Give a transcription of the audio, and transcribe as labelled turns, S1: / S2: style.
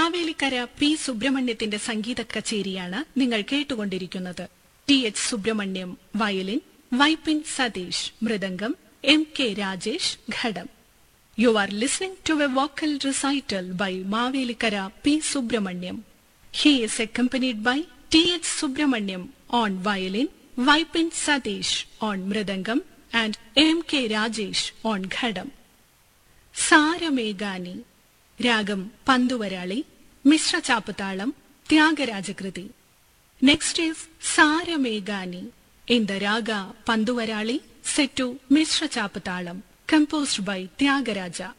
S1: Mavelikkara P സുബ്രഹ്മണ്യത്തിന്റെ സംഗീത കച്ചേരിയാണ് നിങ്ങൾ കേട്ടുകൊണ്ടിരിക്കുന്നത് T H Subramaniam violin Vypin Satish mridangam M K Rajesh ghatam you are listening to a vocal recital by Mavelikara P Subramaniam he is accompanied by T H Subramaniam on violin Vypin Satish on mridangam and M K Rajesh on ghatam Sarameghani രാഗം പന്തുവരാളി മിശ്ര ചാപ്പത്താളം ത്യാഗരാജകൃതി next is Sarameghani in the raga Panthuvarali set to Mishra ചാപ്പത്താളം composed by Thyagaraja